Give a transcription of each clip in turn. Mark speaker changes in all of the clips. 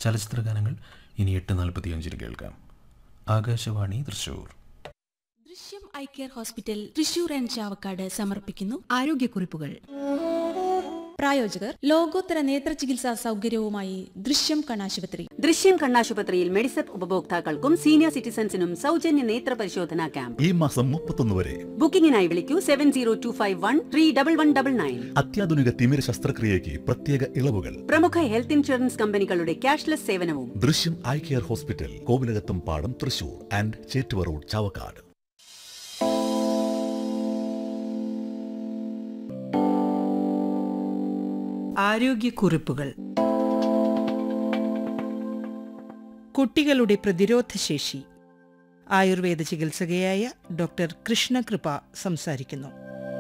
Speaker 1: ചലച്ചിത്ര ഗാനങ്ങൾ ഇനി എട്ട് നാൽപ്പത്തിയഞ്ചിന് കേൾക്കാം Akashvani Thrissur
Speaker 2: Drishyam eye care hospital Thrissur and Chavakkad സമർപ്പിക്കുന്നു
Speaker 3: ആരോഗ്യക്കുറിപ്പുകൾ
Speaker 2: പ്രായോജകർ ലോകോത്തര നേത്ര ചികിത്സാ സൗകര്യവുമായി ദൃശ്യം കണ്ണാശുപത്രി
Speaker 4: ദൃശ്യം കണ്ണാശുപത്രിയിൽ മെഡിസെപ്പ് ഉപഭോക്താക്കൾക്കും സീനിയർ സിറ്റിസൺസിനും സൗജന്യ നേത്ര പരിശോധനാ ക്യാമ്പ്
Speaker 5: ഈ മാസം മുപ്പത്തൊന്ന് വരെ
Speaker 4: ബുക്കിംഗിനായി വിളിക്കൂ seven zero two five one three double one double nine
Speaker 5: അത്യാധുനിക തിമിര ശസ്ത്രക്രിയയ്ക്ക് പ്രത്യേക ഇളവുകൾ
Speaker 4: പ്രമുഖ ഹെൽത്ത് ഇൻഷുറൻസ് കമ്പനികളുടെ ക്യാഷ്ലെസ് സേവനവും
Speaker 5: ദൃശ്യം ഐ കെയർ ഹോസ്പിറ്റൽ കോവിലകത്തും പാടം തൃശൂർ ആൻഡ് ചേറ്റുവ റോഡ് ചാവക്കാട്
Speaker 3: ആരോഗ്യക്കുറിപ്പുകൾ കുട്ടികളുടെ പ്രതിരോധശേഷി ആയുർവേദ ചികിത്സകയായ ഡോക്ടർ കൃഷ്ണകൃപ സംസാരിക്കുന്നു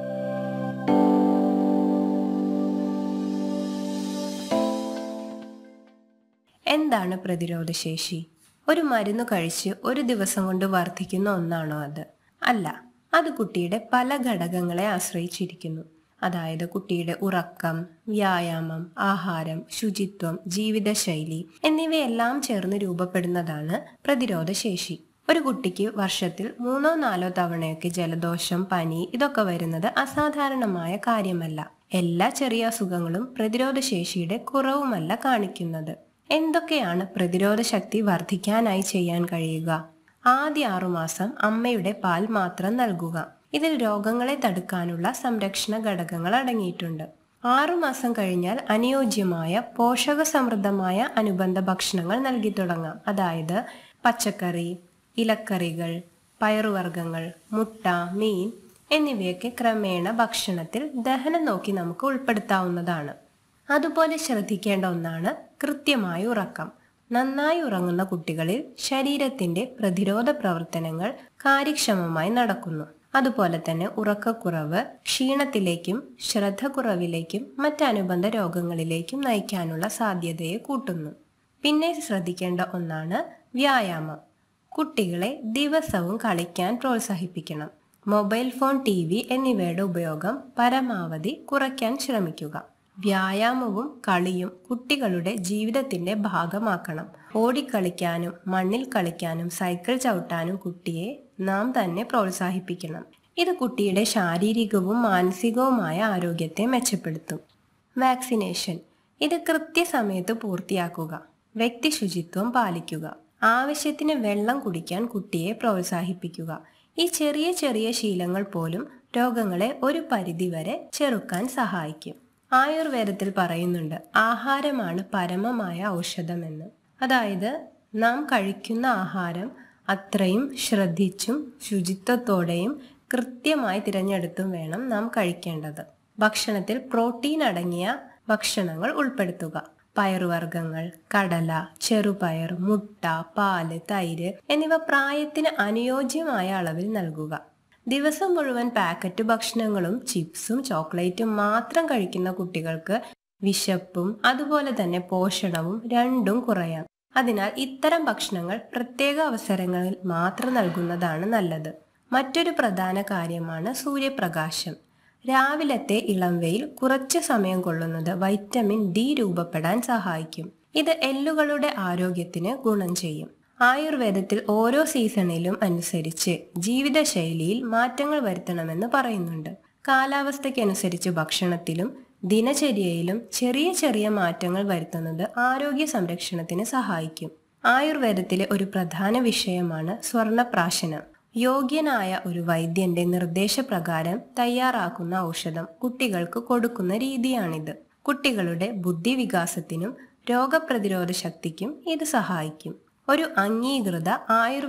Speaker 6: എന്താണ് പ്രതിരോധശേഷി ഒരു മരുന്ന് കഴിച്ച് ഒരു ദിവസം കൊണ്ട് വർദ്ധിക്കുന്ന ഒന്നാണോ അത് അല്ല അത് കുട്ടിയുടെ പല ഘടകങ്ങളെ ആശ്രയിച്ചിരിക്കുന്നു അതായത് കുട്ടിയുടെ ഉറക്കം വ്യായാമം ആഹാരം ശുചിത്വം ജീവിതശൈലി എന്നിവയെല്ലാം ചേർന്ന് രൂപപ്പെടുന്നതാണ് പ്രതിരോധശേഷി ഒരു കുട്ടിക്ക് വർഷത്തിൽ മൂന്നോ നാലോ തവണയൊക്കെ ജലദോഷം പനി ഇതൊക്കെ വരുന്നത് അസാധാരണമായ കാര്യമല്ല എല്ലാ ചെറിയ അസുഖങ്ങളും പ്രതിരോധശേഷിയുടെ കുറവുമല്ല കാണിക്കുന്നത് എന്തൊക്കെയാണ് പ്രതിരോധ ശക്തി വർദ്ധിക്കാനായി ചെയ്യാൻ കഴിയുക ആദ്യ ആറുമാസം അമ്മയുടെ പാൽ മാത്രം നൽകുക ഇതിൽ രോഗങ്ങളെ തടുക്കാനുള്ള സംരക്ഷണ ഘടകങ്ങൾ അടങ്ങിയിട്ടുണ്ട് ആറുമാസം കഴിഞ്ഞാൽ അനുയോജ്യമായ പോഷക സമൃദ്ധമായ അനുബന്ധ ഭക്ഷണങ്ങൾ നൽകി തുടങ്ങാം അതായത് പച്ചക്കറി ഇലക്കറികൾ പയറുവർഗ്ഗങ്ങൾ മുട്ട മീൻ എന്നിവയൊക്കെ ക്രമേണ ഭക്ഷണത്തിൽ ദഹനം നോക്കി നമുക്ക് ഉൾപ്പെടുത്താവുന്നതാണ് അതുപോലെ ശ്രദ്ധിക്കേണ്ട ഒന്നാണ് കൃത്യമായ ഉറക്കം നന്നായി ഉറങ്ങുന്ന കുട്ടികളിൽ ശരീരത്തിന്റെ പ്രതിരോധ പ്രവർത്തനങ്ങൾ കാര്യക്ഷമമായി നടക്കുന്നു അതുപോലെ തന്നെ ഉറക്കക്കുറവ് ക്ഷീണത്തിലേക്കും ശ്രദ്ധക്കുറവിലേക്കും മറ്റനുബന്ധ രോഗങ്ങളിലേക്കും നയിക്കാനുള്ള സാധ്യതയെ കൂട്ടുന്നു പിന്നെ ശ്രദ്ധിക്കേണ്ട ഒന്നാണ് വ്യായാമം കുട്ടികളെ ദിവസവും കളിക്കാൻ പ്രോത്സാഹിപ്പിക്കണം മൊബൈൽ ഫോൺ ടി വി എന്നിവയുടെ ഉപയോഗം പരമാവധി കുറയ്ക്കാൻ ശ്രമിക്കുക വ്യായാമവും കളിയും കുട്ടികളുടെ ജീവിതത്തിന്റെ ഭാഗമാക്കണം ഓടിക്കളിക്കാനും മണ്ണിൽ കളിക്കാനും സൈക്കിൾ ചവിട്ടാനും കുട്ടിയെ നാം തന്നെ പ്രോത്സാഹിപ്പിക്കണം ഇത് കുട്ടിയുടെ ശാരീരികവും മാനസികവുമായ ആരോഗ്യത്തെ മെച്ചപ്പെടുത്തും വാക്സിനേഷൻ ഇത് കൃത്യസമയത്ത് പൂർത്തിയാക്കുക വ്യക്തി ശുചിത്വം പാലിക്കുക ആവശ്യത്തിന് വെള്ളം കുടിക്കാൻ കുട്ടിയെ പ്രോത്സാഹിപ്പിക്കുക ഈ ചെറിയ ചെറിയ ശീലങ്ങൾ പോലും രോഗങ്ങളെ ഒരു പരിധിവരെ ചെറുക്കാൻ സഹായിക്കും ആയുർവേദത്തിൽ പറയുന്നുണ്ട് ആഹാരമാണ് പരമമായ ഔഷധമെന്ന് അതായത് നാം കഴിക്കുന്ന ആഹാരം അത്രയും ശ്രദ്ധിച്ചും ശുചിത്വത്തോടെയും കൃത്യമായി തിരഞ്ഞെടുത്തും വേണം നാം കഴിക്കേണ്ടത് ഭക്ഷണത്തിൽ പ്രോട്ടീൻ അടങ്ങിയ ഭക്ഷണങ്ങൾ ഉൾപ്പെടുത്തുക പയറുവർഗ്ഗങ്ങൾ കടല ചെറുപയർ മുട്ട പാല് തൈര് എന്നിവ പ്രായത്തിന് അനുയോജ്യമായ അളവിൽ നൽകുക ദിവസം മുഴുവൻ പാക്കറ്റ് ഭക്ഷണങ്ങളും ചിപ്സും ചോക്ലേറ്റും മാത്രം കഴിക്കുന്ന കുട്ടികൾക്ക് വിശപ്പും അതുപോലെ തന്നെ പോഷണവും രണ്ടും കുറയാം അതിനാൽ ഇത്തരം ഭക്ഷണങ്ങൾ പ്രത്യേക അവസരങ്ങളിൽ മാത്രം നൽകുന്നതാണ് നല്ലത് മറ്റൊരു പ്രധാന കാര്യമാണ് സൂര്യപ്രകാശം രാവിലത്തെ ഇളം വെയിൽ കുറച്ച് സമയം കൊള്ളുന്നത് വൈറ്റമിൻ ഡി രൂപപ്പെടാൻ സഹായിക്കും ഇത് എല്ലുകളുടെ ആരോഗ്യത്തിന് ഗുണം ചെയ്യും ആയുർവേദത്തിൽ ഓരോ സീസണിലും അനുസരിച്ച് ജീവിതശൈലിയിൽ മാറ്റങ്ങൾ വരുത്തണമെന്ന് പറയുന്നുണ്ട് കാലാവസ്ഥയ്ക്കനുസരിച്ച് ഭക്ഷണത്തിലും ദിനചര്യയിലും ചെറിയ ചെറിയ മാറ്റങ്ങൾ വരുത്തുന്നത് ആരോഗ്യ സംരക്ഷണത്തിന് സഹായിക്കും ആയുർവേദത്തിലെ ഒരു പ്രധാന വിഷയമാണ് സ്വർണപ്രാശനം യോഗ്യനായ ഒരു വൈദ്യന്റെ നിർദ്ദേശപ്രകാരം തയ്യാറാക്കുന്ന ഔഷധം കുട്ടികൾക്ക് കൊടുക്കുന്ന രീതിയാണിത് കുട്ടികളുടെ ബുദ്ധിവികാസത്തിനും രോഗപ്രതിരോധ ശക്തിക്കും ഇത് സഹായിക്കും ഒരു അംഗീകൃത ആയുർവേദ